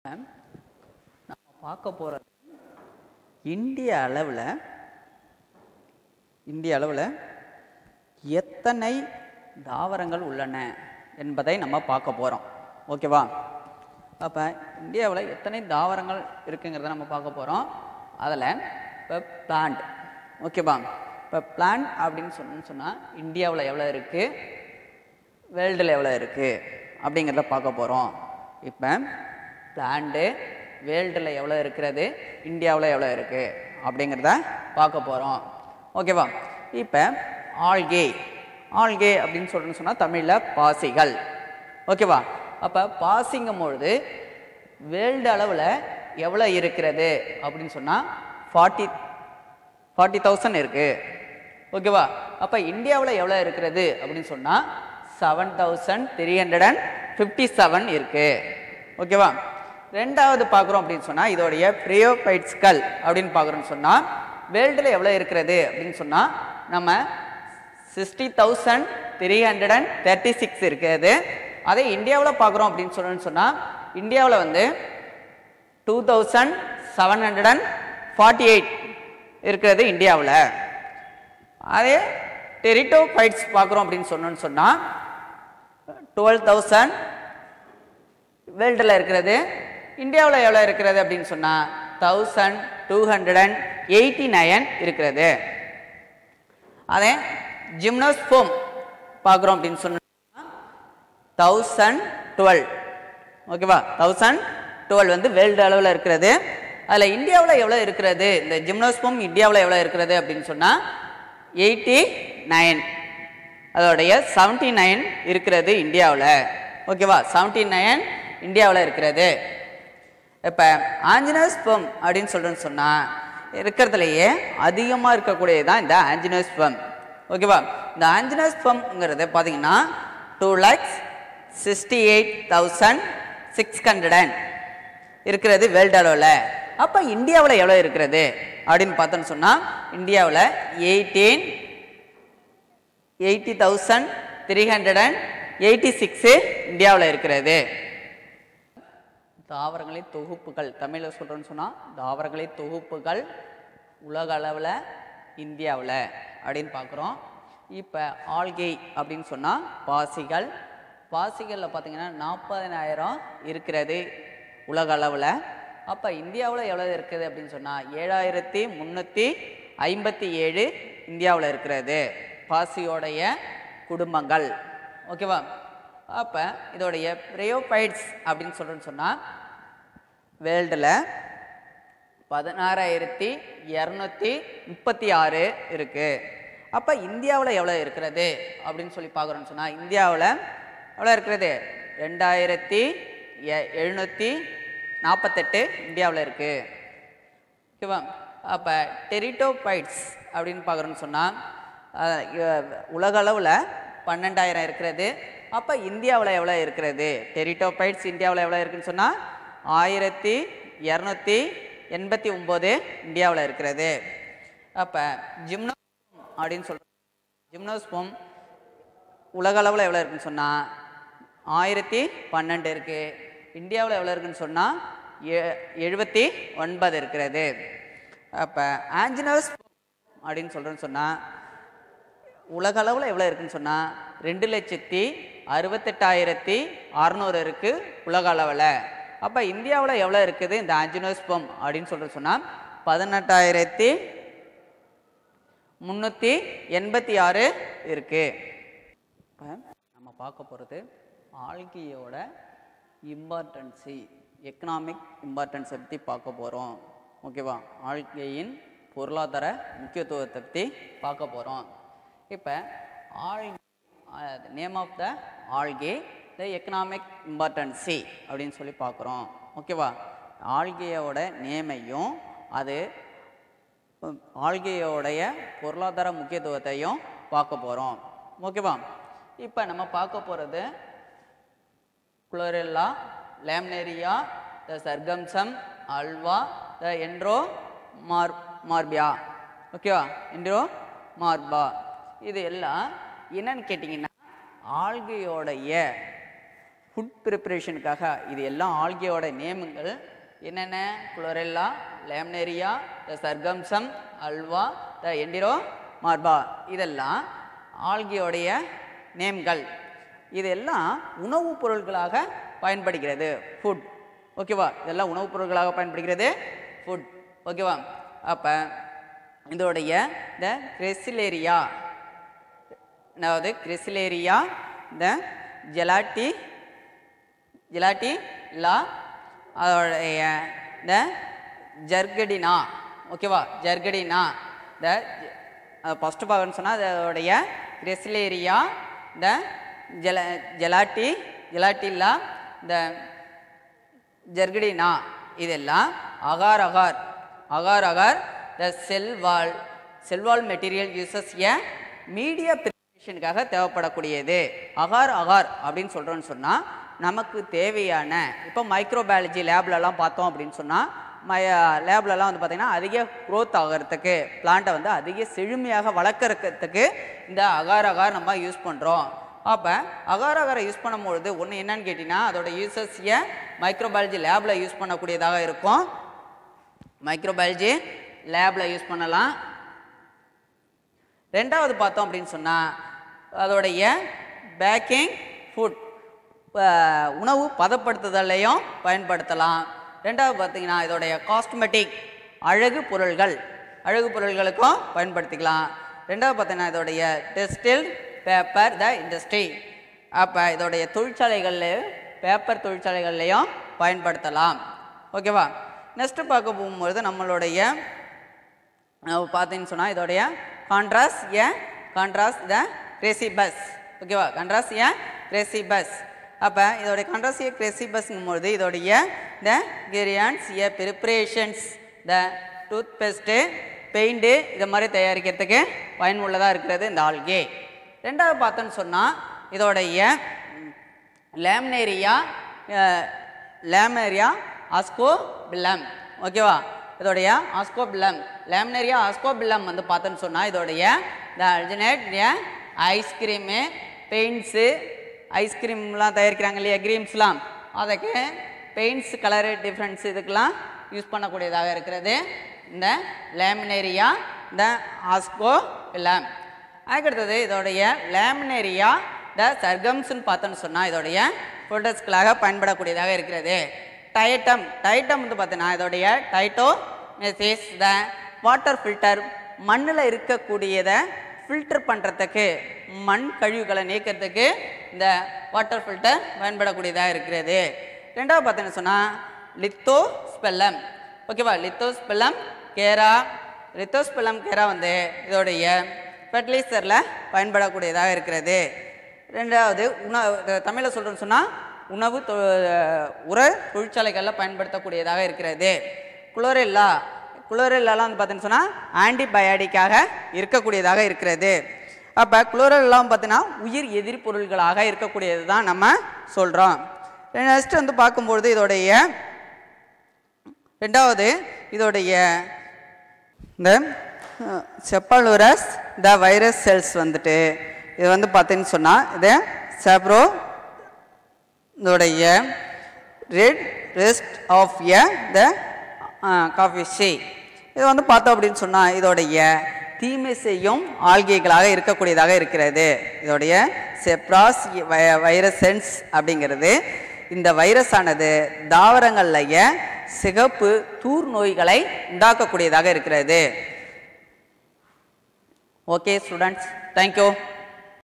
நம்ம பார்க்க போகிறது இந்திய அளவில் இந்திய அளவில் எத்தனை தாவரங்கள் உள்ளன என்பதை நம்ம பார்க்க போகிறோம் ஓகேவா அப்போ இந்தியாவில் எத்தனை தாவரங்கள் இருக்குங்கிறத நம்ம பார்க்க போகிறோம் அதில் இப்போ பிளான்ட் ஓகேவா இப்போ பிளான்ட் அப்படின்னு சொன்னு சொன்னால் இந்தியாவில் எவ்வளோ இருக்குது வேர்ல்டில் எவ்வளோ இருக்குது அப்படிங்கிறத பார்க்க போகிறோம் இப்போ பிளான்ட்டு வேர்ல்டில் எவ்வளோ இருக்கிறது இந்தியாவில் எவ்வளோ இருக்குது அப்படிங்கிறத பார்க்க போகிறோம் ஓகேவா இப்போ ஆல்கே ஆல்கே அப்படின்னு சொல்கிறேன்னு சொன்னால் தமிழில் பாசிகள் ஓகேவா அப்போ பாசிங்கும் பொழுது வேர்ல்டு அளவில் எவ்வளோ இருக்கிறது அப்படின்னு சொன்னால் ஃபார்ட்டி ஃபார்ட்டி தௌசண்ட் இருக்குது ஓகேவா அப்போ இந்தியாவில் எவ்வளோ இருக்கிறது அப்படின்னு சொன்னால் seven thousand three hundred and fifty seven இருக்குது ஓகேவா ரெண்டாவது பார்க்குறோம் அப்படின்னு சொன்னால் இதோடைய ப்ரியோபைட்ஸ்கள் அப்படின்னு பார்க்குறோம்னு சொன்னால் வேர்ல்டில் எவ்வளோ இருக்கிறது அப்படின்னு சொன்னால் நம்ம sixty thousand three hundred and thirty six இருக்கிறது அதே இந்தியாவில் பார்க்குறோம் அப்படின்னு சொல்லணும்னு சொன்னால் இந்தியாவில் வந்து two thousand seven hundred and forty eight இருக்கிறது இந்தியாவில் அதே டெரிட்டோஃபைட்ஸ் பார்க்குறோம் அப்படின்னு சொன்னோன்னு சொன்னால் டுவெல் தௌசண்ட் வேர்ல்டில் இருக்கிறது இந்தியாவில் எவ்வளோ இருக்கிறது அப்படின்னு சொன்னால் thousand two hundred and eighty nine இருக்கிறது அதே ஜிம்னோஸ்போம் பார்க்குறோம் அப்படின்னு சொன்னா தௌசண்ட் டுவெல் ஓகேவா தௌசண்ட் டுவெல் வந்து வேர்ல்டு அளவில் இருக்கிறது அதில் இந்தியாவில் எவ்வளோ இருக்கிறது இந்த ஜிம்னோஸ்போம் இந்தியாவில் எவ்வளோ இருக்கிறது அப்படின்னு சொன்னால் எயிட்டி நைன் அதோடைய செவன்ட்டி நைன் இருக்கிறது இந்தியாவில் ஓகேவா செவன்ட்டி நைன் இந்தியாவில் இருக்கிறது இப்போ ஆஞ்சனோஸ்பம் அப்படின்னு சொல்கிறேன்னு சொன்னால் இருக்கிறதுலையே அதிகமாக இருக்கக்கூடியது தான் இந்த ஆஞ்சனோஸ்பம் ஓகேவா இந்த ஆஞ்சனோஸ்பம்ங்கிறது பார்த்தீங்கன்னா two lakhs sixty eight thousand six hundred இருக்கிறது வேர்ல்டு அளவில் அப்போ இந்தியாவில் எவ்வளோ இருக்கிறது அப்படின்னு பார்த்தோன்னு சொன்னால் இந்தியாவில் eighteen eighty thousand three hundred and eighty six இந்தியாவில் இருக்கிறது தாவரங்களின் தொகுப்புகள் தமிழில் சொல்கிறேன்னு சொன்னால் தாவரங்களின் தொகுப்புகள் உலக அளவில் இந்தியாவில் அப்படின்னு பார்க்குறோம் இப்போ ஆல்கை அப்படின்னு சொன்னால் பாசிகள் பாசிகளில் பார்த்தீங்கன்னா நாற்பதினாயிரம் இருக்கிறது உலக அளவில் அப்போ இந்தியாவில் எவ்வளோ இருக்குது அப்படின்னு சொன்னால் ஏழாயிரத்தி முந்நூற்றி ஐம்பத்தி ஏழு இந்தியாவில் இருக்கிறது பாசியோடைய குடும்பங்கள் ஓகேவா அப்போ இதோடைய ப்ரையோபைட்ஸ் அப்படின்னு சொல்கிறேன்னு சொன்னால் வேர்ல்டில் பதினாறாயிரத்தி இரநூத்தி முப்பத்தி ஆறு இருக்குது அப்போ இந்தியாவில் எவ்வளோ இருக்கிறது அப்படின்னு சொல்லி பார்க்குறோன்னு சொன்னால் இந்தியாவில் எவ்வளோ இருக்கிறது ரெண்டாயிரத்தி எ எழுநூற்றி நாற்பத்தெட்டு இந்தியாவில் இருக்குது ஓகேவா அப்போ டெரிட்டோபைட்ஸ் அப்படின்னு பார்க்குறோன்னு சொன்னால் உலக அளவில் பன்னெண்டாயிரம் இருக்கிறது அப்போ இந்தியாவில் எவ்வளோ இருக்கிறது டெரிட்டோபைட்ஸ் இந்தியாவில் எவ்வளோ இருக்குன்னு சொன்னால் ஆயிரத்தி இரநூத்தி எண்பத்தி ஒம்பது இந்தியாவில் இருக்கிறது அப்போ ஜிம்னோ அப்படின்னு சொல்கிறோம் ஜிம்னோஸ்போம் உலக அளவில் எவ்வளோ இருக்குன்னு சொன்னால் ஆயிரத்தி பன்னெண்டு இருக்குது இந்தியாவில் எவ்வளோ இருக்குன்னு சொன்னால் எ எழுபத்தி ஒன்பது இருக்கிறது அப்போ ஆஞ்சினோஸ் அப்படின்னு சொல்கிறேன்னு சொன்னால் உலக அளவில் எவ்வளோ இருக்குன்னு சொன்னால் ரெண்டு லட்சத்தி அறுபத்தெட்டாயிரத்தி அறநூறு இருக்குது உலக அளவில் அப்போ இந்தியாவில் எவ்வளோ இருக்குது இந்த ஆஞ்சினோஸ்பம் அப்படின்னு சொல்கிற சொன்னால் பதினெட்டாயிரத்தி முந்நூற்றி எண்பத்தி ஆறு இருக்குது இப்போ நம்ம பார்க்க போகிறது ஆல்கியோட இம்பார்ட்டன்ஸி எக்கனாமிக் இம்பார்ட்டன்ஸை பற்றி பார்க்க போகிறோம் ஓகேவா ஆல்கையின் பொருளாதார முக்கியத்துவத்தை பற்றி பார்க்க போகிறோம் இப்போ all name of the algae the economic இம்பார்ட்டன்ஸி அப்படின்னு சொல்லி பார்க்குறோம் ஓகேவா ஆல்கேயோட நேமையும் அது ஆல்கையோடைய பொருளாதார முக்கியத்துவத்தையும் பார்க்க போகிறோம் ஓகேவா இப்போ நம்ம பார்க்க போகிறது குளோரெல்லா லேம்னேரியா த சர்கம்சம் அல்வா த என்ட்ரோ மார் மார்பியா ஓகேவா என்ட்ரோ மார்பா இது எல்லாம் என்னன்னு கேட்டிங்கன்னா ஆல்கையோடைய ஃபுட் ப்ரிப்பரேஷனுக்காக இது எல்லாம் ஆல்கியோட நேமுங்கள் என்னென்ன குளோரெல்லா லேம்னேரியா த சர்கம்சம் அல்வா த எண்டிரோ மார்பா இதெல்லாம் ஆல்கியோடைய நேம்கள் இதெல்லாம் உணவுப் பொருட்களாக பயன்படுகிறது ஃபுட் ஓகேவா இதெல்லாம் உணவுப் பொருட்களாக பயன்படுகிறது ஃபுட் ஓகேவா அப்போ இதோடைய த கிரெசிலேரியா அதாவது கிரெசிலேரியா த ஜெலாட்டி ஜெலாட்டி லா அதோடைய த ஜர்கடினா ஓகேவா ஜர்கடினா த ஃபஸ்ட்டு பார்க்கணும்னு சொன்னால் அதோடைய கிரெசிலேரியா த ஜெல ஜெலாட்டி ஜெலாட்டில்லா த ஜர்கடினா இதெல்லாம் agar agar agar agar the cell wall cell wall material uses a media ப்ரிப்பரேஷனுக்காக தேவைப்படக்கூடியது அகார் அகார் அப்படின்னு சொல்கிறோன்னு சொன்னால் நமக்கு தேவையான இப்போ மைக்ரோபயாலஜி லேப்லலாம் பார்த்தோம் அப்படின்னு சொன்னால் மை லேப்லலாம் வந்து பார்த்திங்கன்னா அதிக க்ரோத் ஆகிறதுக்கு பிளான்ட்டை வந்து அதிக செழுமையாக வளர்க்குறதுக்கு இந்த அகார் அகார் நம்ம யூஸ் பண்ணுறோம் அப்போ அகார் அகாரை யூஸ் பண்ணும்பொழுது ஒன்று என்னன்னு கேட்டிங்கன்னா அதோட யூசஸியை மைக்ரோபயாலஜி லேபில் யூஸ் பண்ணக்கூடியதாக இருக்கும் மைக்ரோபயாலஜி லேபில் யூஸ் பண்ணலாம் ரெண்டாவது பார்த்தோம் அப்படின்னு சொன்னால் அதோடைய பேக்கிங் ஃபுட் உணவு பதப்படுத்துதலையும் பயன்படுத்தலாம் ரெண்டாவது பார்த்தீங்கன்னா இதோடைய காஸ்மெட்டிக் அழகு பொருள்கள் அழகு பொருள்களுக்கும் பயன்படுத்திக்கலாம் ரெண்டாவது பார்த்தீங்கன்னா இதோடைய டெக்ஸ்டைல் பேப்பர் த இண்டஸ்ட்ரி அப்போ இதோடைய தொழிற்சாலைகளில் பேப்பர் தொழிற்சாலைகள்லையும் பயன்படுத்தலாம் ஓகேவா நெக்ஸ்ட்டு பார்க்க போகும்பொழுது நம்மளுடைய அஹ் பார்த்தீங்கன்னு சொன்னால் இதோடைய Chondrus Chondrus the crispus ஓகேவா கான்ட்ராஸ்ட் ஏ கிரேசி பஸ் அப்போ இதோடைய கான்ட்ராஸ்ட் ஏ கிரேசி பஸ்ங்கும்பொழுது இதோடைய த கிரியான்ஸ் ஏ preparations the toothpaste paint இது மாதிரி தயாரிக்கிறதுக்கு பயனுள்ளதாக இருக்கிறது இந்த ஆல்கே ரெண்டாவது பார்த்தோன்னு சொன்னால் இதோடைய லேம்னேரியா லேமேரியா ஆஸ்கோபில்லம் ஓகேவா இதோடைய ஆஸ்கோபில்லம் லேமினேரியா ஆஸ்கோபில்லம் வந்து பார்த்தோன்னு சொன்னால் இதோடைய த அல்ஜினேட் ஐஸ்கிரீமு பெயிண்ட்ஸு ஐஸ்கிரீம்லாம் தயாரிக்கிறாங்க இல்லையா கிரீம்ஸ்லாம் அதுக்கு பெயிண்ட்ஸ் கலரு டிஃப்ரென்ஸ் இதுக்கெல்லாம் யூஸ் பண்ணக்கூடியதாக இருக்கிறது இந்த லேமினேரியா த ஆஸ்கோபில்லம் அதுக்கடுத்தது இதோடைய லேமினேரியா த சர்கம்ஸ்னு பார்த்தோன்னு சொன்னால் இதோடைய ப்ரொடக்ட்ஸ்களாக பயன்படக்கூடியதாக இருக்கிறது டைட்டம் டைட்டம் வந்து பார்த்தீங்கன்னா இதோடைய டைட்டோ மெசேஸ் த வாட்டர் ஃபில்டர் மண்ணில் இருக்கக்கூடியதை ஃபில்டர் பண்ணுறதுக்கு மண் கழிவுகளை நீக்கிறதுக்கு இந்த வாட்டர் ஃபில்டர் பயன்படக்கூடியதாக இருக்கிறது ரெண்டாவது பார்த்தீங்கன்னு சொன்னால் லித்தோ ஸ்பெல்லம் ஓகேவா லித்தோ ஸ்பெல்லம் கேரா லித்தோஸ்பெல்லம் கேரா வந்து இதோடைய ஃபெர்டிலைசரில் பயன்படக்கூடியதாக இருக்கிறது ரெண்டாவது உணவு தமிழில் சொல்கிறோன்னு சொன்னால் உணவு தொ உர தொழிற்சாலைகளில் பயன்படுத்தக்கூடியதாக இருக்கிறது குளோரெல்லா குளோரெல்லாலாம் வந்து பார்த்தீங்கன்னு சொன்னால் ஆன்டிபயாட்டிக்காக இருக்கக்கூடியதாக இருக்கிறது அப்போ குளோரெல்லாம் பார்த்தீங்கன்னா உயிர் எதிர் பொருள்களாக இருக்கக்கூடியது தான் நம்ம சொல்கிறோம் நெக்ஸ்ட் வந்து பார்க்கும்பொழுது இதோடைய ரெண்டாவது இதோடைய இந்த செப்பாலுரஸ் த வைரஸ் செல்ஸ் வந்துட்டு இது வந்து பார்த்தீங்கன்னு சொன்னால் இது செப்ரோ இதோடைய red rest of a the காஃபி ஷே இது வந்து பார்த்தோம் அப்படின்னு சொன்னால் இதோடைய தீமை செய்யும் ஆல்கைகளாக இருக்கக்கூடியதாக இருக்கிறது இதோடைய செப்ராஸ் வைரஸ் சென்ஸ் அப்படிங்கிறது இந்த வைரஸ் ஆனது தாவரங்கள்லைய சிகப்பு தூர் நோய்களை உண்டாக்கக்கூடியதாக இருக்கிறது ஓகே ஸ்டூடெண்ட்ஸ் தேங்க்யூ